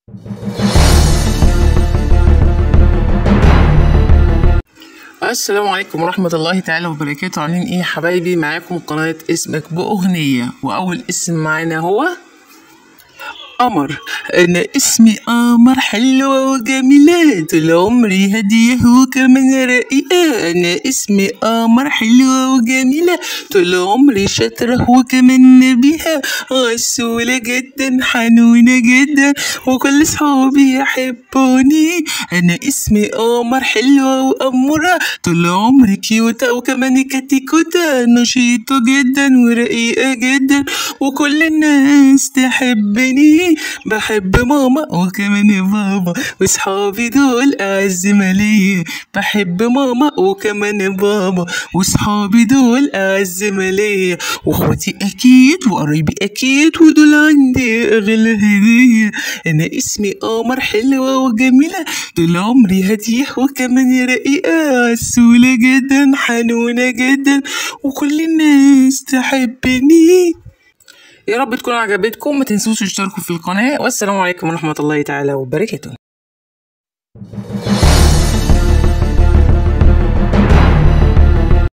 السلام عليكم ورحمة الله تعالى وبركاته عاملين ايه يا حبايبي معاكم قناة اسمك بأغنية وأول اسم معانا هو قمر أنا اسمي قمر حلوة وجميلة طول عمري هادية وكمان رقيقة أنا اسمي قمر حلوة وجميلة طول عمري شاطرة وكمان نبيهة غسولة جدا حنونة جدا وكل صحابي يحبوني أنا اسمي قمر حلوة وأمورة طول عمري كيوتة وكمان كتيكوتة نشيطة جدا ورقيقة جدا وكل الناس تحبني بحب ماما وكمان بابا وصحابي دول أعز ما ليا بحب ماما وكمان بابا وصحابي دول أعز ما ليا واخواتي أكيد وقرايبي أكيد ودول عندي أغلى هدية أنا اسمي قمر حلوة وجميلة طول عمري هادية وكمان رقيقة عسولة جدا حنونة جدا وكل الناس تحبني يا رب تكون عجبتكم ما تنسوش تشتركوا في القناة والسلام عليكم ورحمة الله تعالى وبركاته